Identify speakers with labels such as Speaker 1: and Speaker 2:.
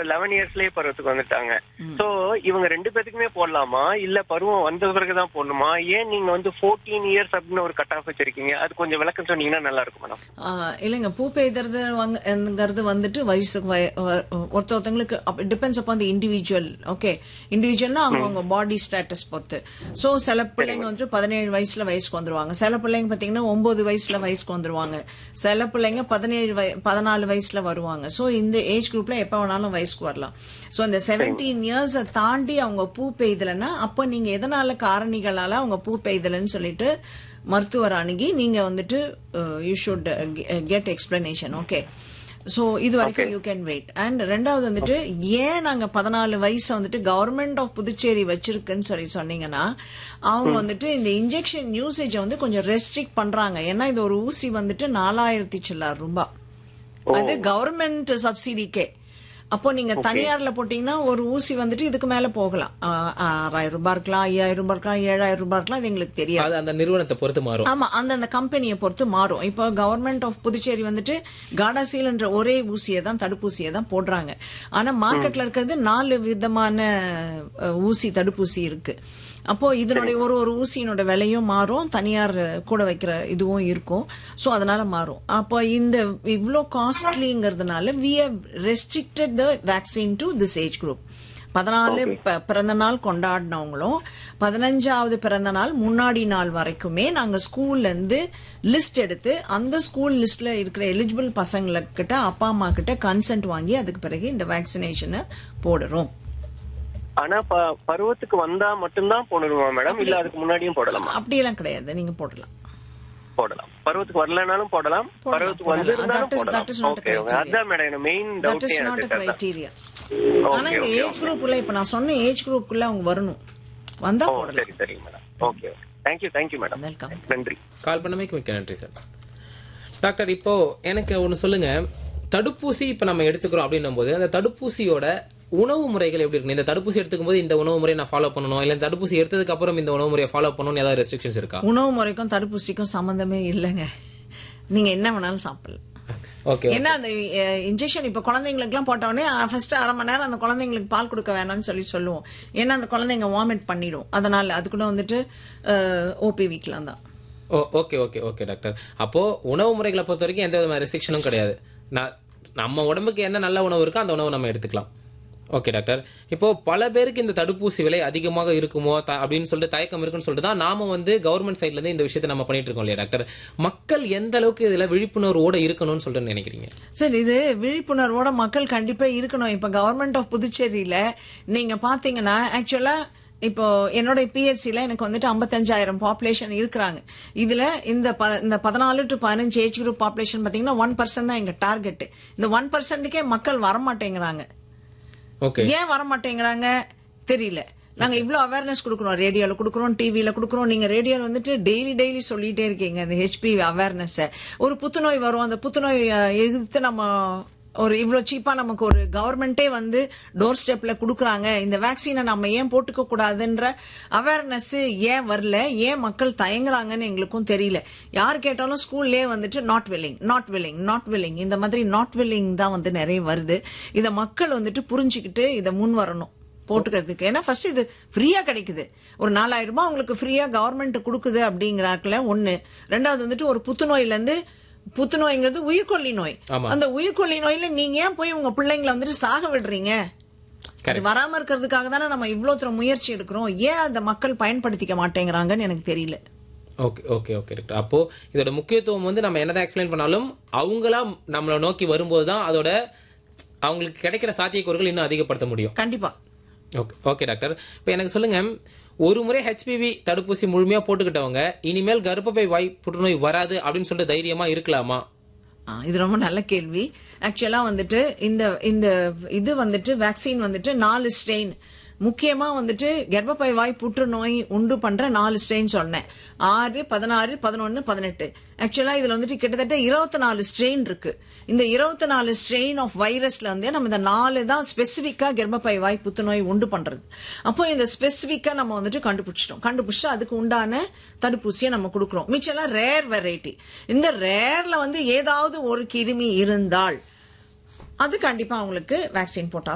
Speaker 1: Eleven இயர்ஸ்லயே பருவத்துக்கு வந்துட்டாங்க so இவங்க ரெண்டு பேத்துக்குமே போடலாமா இல்ல பருவம் வந்த பிறகுதான் போடணுமா ஏன் நீங்க வந்து 14 இயர்ஸ் அப்படின்னு ஒரு கட் ஆஃப் வச்சிருக்கீங்க அது கொஞ்சம் விளக்கம் சொன்னீங்கன்னா நல்லா இருக்கும் மேடம்
Speaker 2: ஆஹ் இல்லைங்க பூ பெய்தறது வாங்கங்கிறது வந்துட்டு வயசுக்கு வய- வ- ஒருத்தொருத்தங்களுக்கு depends upon the individual okay இண்டிவிஜுவல்னா அவங்கவுங்க பாடி ஸ்டேட்டஸ் பொறுத்து சோ சில பிள்ளைங்க வந்துட்டு பதினேழு வயசுல வயசுக்கு வந்துருவாங்க சில பிள்ளைங்க பாத்தீங்கன்னா ஒன்பது வயசுல வயசுக்கு வந்துருவாங்க சில பிள்ளைங்க பதினேழு வய- பதினாலு வயசுல வருவாங்க சோ இந்த ஏஜ் குரூப்ல எப்ப வேணாலும் வயசுக்கு வரலாம் சோ இந்த செவன்டீன் இயர்ஸ் தாண்டி அவங்க பூ பெய்தலைன்னா அப்ப நீங்க எதனால காரணிகளால அவங்க பூ பெய்தலைன்னு சொல்லிட்டு மருத்துவர் அணுகி நீங்க வந்துட்டு you should get explanation okay so இது வரைக்கும் யூ கேன் வெயிட் அண்ட் ரெண்டாவது வந்துட்டு ஏன் நாங்க பதினாலு வயசு வந்துட்டு கவர்மெண்ட் ஆஃப் புதுச்சேரி வச்சிருக்குன்னு சொல்லி சொன்னீங்கன்னா அவங்க வந்துட்டு இந்த இன்ஜெக்ஷன் யூசேஜ் வந்து கொஞ்சம் ரெஸ்ட்ரிக்ட் பண்றாங்க ஏன்னா இது ஒரு ஊசி வந்துட்டு நாலாயிரத்தி சில்லார் ரூபாய் அது கவர்மெண்ட் சப்சிடிக்கே அப்போ நீங்க தனியார்ல போட்டீங்கன்னா ஒரு ஊசி வந்துட்டு இதுக்கு மேல போகலாம் ஆ, ஆறாயிரம் ரூபாய் இருக்கலாம் ஐயாயிரம் ரூபாய் இருக்கலாம் ஏழாயிரம் ரூபாய் இருக்கலாம் அது எங்களுக்கு தெரியாது
Speaker 3: அது அந்த நிறுவனத்தை பொறுத்து மாறும்
Speaker 2: ஆமா அந்தந்த கம்பெனியை பொறுத்து மாறும் இப்போ கவர்மெண்ட் ஆஃப் புதுச்சேரி வந்துட்டு காடாசீல்ன்ற ஒரே ஊசியை தான் தடுப்பூசியை தான் போடுறாங்க ஆனா மார்க்கெட்ல இருக்கிறது நாலு விதமான அஹ், ஊசி தடுப்பூசி இருக்கு அப்போ இதனுடைய ஒரு ஒரு ஊசியினோட விலையும் மாறும் தனியார் கூட வைக்கிற இதுவும் இருக்கும் சோ அதனால மாறும் அப்போ இந்த இவ்ளோ காஸ்ட்லிங்கிறதுனால we have restricted the vaccine to this age group பதினாலு ப- பிறந்த நாள் கொண்டாடினவங்களும் பதினஞ்சாவது பிறந்த நாள் முன்னாடி நாள் வரைக்குமே நாங்க ஸ்கூல்ல இருந்து லிஸ்ட் எடுத்து அந்த ஸ்கூல் லிஸ்ட்ல இருக்கிற எலிஜிபிள் பசங்கக்கிட்ட அப்பா அம்மா கிட்ட கன்சென்ட் வாங்கி அதுக்கு பிறகு இந்த வேக்சினேஷனை போடுறோம்
Speaker 1: ஆனா ப- பருவத்துக்கு வந்தா மட்டும்தான் போடணுமா மேடம் இல்ல அதுக்கு முன்னாடியும் போடலாமா
Speaker 2: அப்படியெல்லாம் கிடையாது நீங்க போடலாம்
Speaker 1: போடலாம் பருவத்துக்கு வரலனாலும் போடலாம்
Speaker 2: போடலாம்,
Speaker 1: பருவத்துக்கு
Speaker 2: போடலாம்.
Speaker 1: வந்திருந்தாலும்
Speaker 2: That is- that is
Speaker 1: போடலாம்
Speaker 2: not a
Speaker 1: ஓகே
Speaker 2: criteria.
Speaker 1: அதான் மேடம் எனக்கு மெயின்
Speaker 2: தட்
Speaker 1: டவுட்டே
Speaker 2: இஸ் நாட்
Speaker 1: அதுதான்
Speaker 2: கிரைட்டீரியா ஆனா இந்த
Speaker 1: ஓகே
Speaker 2: ஏஜ் குரூப்ல இப்ப நான் சொன்ன ஏஜ் குரூப்புக்குள்ள அவங்க வரணும் வந்தா
Speaker 1: ஓ
Speaker 2: போடலாம்
Speaker 1: சரி சரிங்க madam okay thank you thank you madam
Speaker 2: welcome
Speaker 1: நன்றி
Speaker 3: கால் பண்ணமைக்கு மிக்க நன்றி சார் டாக்டர் இப்போ எனக்கு ஒன்று சொல்லுங்க தடுப்பூசி இப்போ நம்ம எடுத்துக்கிறோம் அப்படின்னும் போது அந்த தடுப்பூசியோட உணவு முறைகள் எப்படி இருக்கு இந்த தடுப்பூசி எடுத்துக்கும் போது இந்த உணவு முறையை நான் ஃபாலோ பண்ணணும் இல்லை இந்த தடுப்பூசி எடுத்ததுக்கு அப்புறம் இந்த உணவு முறையை ஃபாலோ பண்ணணும்னு ஏதாவது ரெஸ்ட்ரிக்ஷன்ஸ் இருக்கா
Speaker 2: உணவு முறைக்கும் தடுப்பூசிக்கும் சம்பந்தமே இல்லைங்க நீங்க என்ன வேணாலும் சாப்பிடலாம்
Speaker 3: ஓகே
Speaker 2: ஏன்னா அந்த இன்ஜெக்ஷன் இப்ப குழந்தைங்களுக்கு எல்லாம் போட்ட உடனே ஃபர்ஸ்ட் அரை மணி நேரம் அந்த குழந்தைங்களுக்கு பால் கொடுக்க வேணாம்னு சொல்லி சொல்லுவோம் ஏன்னா அந்த குழந்தைங்க வாமிட் பண்ணிடும் அதனால அது கூட வந்துட்டு ஓபி வீக்லாம் தான்
Speaker 3: oh okay okay okay doctor அப்போ உணவு முறைகளை பொறுத்த வரைக்கும் எந்த விதமான ரெஸ்ட்ரிக்ஷனும் கிடையாது நான் நம்ம உடம்புக்கு என்ன நல்ல உணவு இருக்கோ அந்த உணவு நம்ம எடுத்துக்கலாம் ஓகே டாக்டர் இப்போ பல பேருக்கு இந்த தடுப்பூசி விலை அதிகமாக இருக்குமோ த- அப்படின்னு சொல்லிட்டு தயக்கம் இருக்குன்னு சொல்லிட்டு தான் நாம வந்து கவர்மெண்ட் சைட்ல இருந்து இந்த விஷயத்தை நம்ம பண்ணிட்டு இருக்கோம் இல்லையா டாக்டர் மக்கள் எந்த அளவுக்கு இதுல விழிப்புணர்வோட இருக்கணும்னு சொல்லிட்டு நினைக்கிறீங்க
Speaker 2: சரி இது விழிப்புணர்வோட மக்கள் கண்டிப்பா இருக்கணும் இப்ப கவர்மெண்ட் ஆஃப் புதுச்சேரியில நீங்க பாத்தீங்கன்னா ஆக்சுவலா இப்போ என்னோட பிஹெச்சில எனக்கு வந்துட்டு ஐம்பத்தஞ்சாயிரம் பாப்புலேஷன் இருக்கிறாங்க இதுல இந்த ப- இந்த பதினாலு டு பதினஞ்சு ஏஜ் குரூப் பாப்புலேஷன் பாத்தீங்கன்னா ஒன் பர்சன்ட் தான் எங்க டார்கெட் இந்த ஒன் பர்சன்ட்டுக்கே மக்கள் வரமாட்டேங்கிறாங்க
Speaker 3: ஓகே
Speaker 2: ஏன் வர மாட்டேங்கிறாங்க தெரியல நாங்க இவ்ளோ அவேர்னஸ் கொடுக்குறோம் ரேடியோல கொடுக்குறோம் டிவில கொடுக்குறோம் நீங்க ரேடியோல வந்துட்டு டெய்லி டெய்லி சொல்லிட்டே இருக்கீங்க அந்த ஹெச்பி அவேர்னஸ் ஒரு புத்துநோய் வரும் அந்த புத்துநோய் அஹ், எதிர்த்து நம்ம ஒரு இவ்ளோ சீப்பா நமக்கு ஒரு கவர்மெண்டே வந்து டோர் ஸ்டெப்ல குடுக்குறாங்க இந்த வேக்சினை நம்ம ஏன் போட்டுக்க கூடாதுன்ற அவேர்னஸ் ஏன் வரல ஏன் மக்கள் தயங்குறாங்கன்னு எங்களுக்கும் தெரியல யார் கேட்டாலும் ஸ்கூல்லே வந்துட்டு not willing not willing not willing இந்த மாதிரி நாட் வில்லிங் தான் வந்து நிறைய வருது இத மக்கள் வந்துட்டு புரிஞ்சுக்கிட்டு இத முன் வரணும் போட்டுக்கிறதுக்கு ஏன்னா ஃபர்ஸ்ட் இது ஃப்ரீயா கிடைக்குது ஒரு நாலாயிரம் ரூபாய் உங்களுக்கு ஃப்ரீயா கவர்மெண்ட் கொடுக்குது அப்படிங்கிறாக்கல ஒண்ணு ரெண்டாவது வந்துட்டு ஒரு புத்துநோயில இருந்து புத்துநோய்ங்கிறது உயிர்கொல்லி நோய்
Speaker 3: ஆமா.
Speaker 2: அந்த உயிர்கொல்லி நோயில நீங்க ஏன் போய் உங்க பிள்ளைங்களை வந்துட்டு சாக விடுறீங்க அது வராம இருக்கிறதுக்காக தானே நம்ம இவ்வளவு தூரம் முயற்சி எடுக்கிறோம் ஏன் அந்த மக்கள் பயன்படுத்திக்க மாட்டேங்கிறாங்கன்னு எனக்கு தெரியல
Speaker 3: ஓகே ஓகே ஓகே டாக்டர் அப்போ இதோட முக்கியத்துவம் வந்து நம்ம என்னதான் எக்ஸ்பிளைன் பண்ணாலும் அவங்களா நம்மளை நோக்கி வரும்போது தான் அதோட அவங்களுக்கு கிடைக்கிற சாத்தியக்கூறுகள் இன்னும் அதிகப்படுத்த முடியும்
Speaker 2: கண்டிப்பா
Speaker 3: ஓகே ஓகே டாக்டர் இப்போ எனக்கு சொல்லுங்க ஒரு முறை ஹெச்பிவி தடுப்பூசி முழுமையா போட்டுக்கிட்டவங்க இனிமேல் கர்ப்பப்பை வாய் புற்றுநோய் வராது அப்படின்னு சொல்லிட்டு தைரியமா இருக்கலாமா
Speaker 2: ஆ, இது ரொம்ப நல்ல கேள்வி ஆக்சுவலா வந்துட்டு இந்த இந்த இது வந்துட்டு வேக்சின் வந்துட்டு நாலு ஸ்ட்ரெயின் முக்கியமா வந்துட்டு கர்ப்பப்பை வாய் புற்றுநோய் உண்டு பண்ற நாலு ஸ்ட்ரெயின் சொன்னேன் ஆறு பதினாறு பதினொன்னு பதினெட்டு ஆக்சுவலா இதுல வந்துட்டு கிட்டத்தட்ட இருபத்தி நாலு ஸ்ட்ரெயின் இருக்கு இந்த இருபத்தி நாலு ஸ்ட்ரெயின் ஆஃப் வைரஸ்ல வந்து நம்ம இந்த நாலு தான் ஸ்பெசிபிக்கா கர்ப்பப்பை வாய் புற்றுநோய் உண்டு பண்றது அப்போ இந்த ஸ்பெசிபிக்கா நம்ம வந்துட்டு கண்டுபிடிச்சிட்டோம் கண்டுபிடிச்சு அதுக்கு உண்டான தடுப்பூசியை நம்ம கொடுக்குறோம் மிச்சம்லாம் ரேர் வெரைட்டி இந்த ரேர்ல வந்து ஏதாவது ஒரு கிருமி இருந்தால் அது கண்டிப்பா அவங்களுக்கு வேக்சின் போட்டாலும்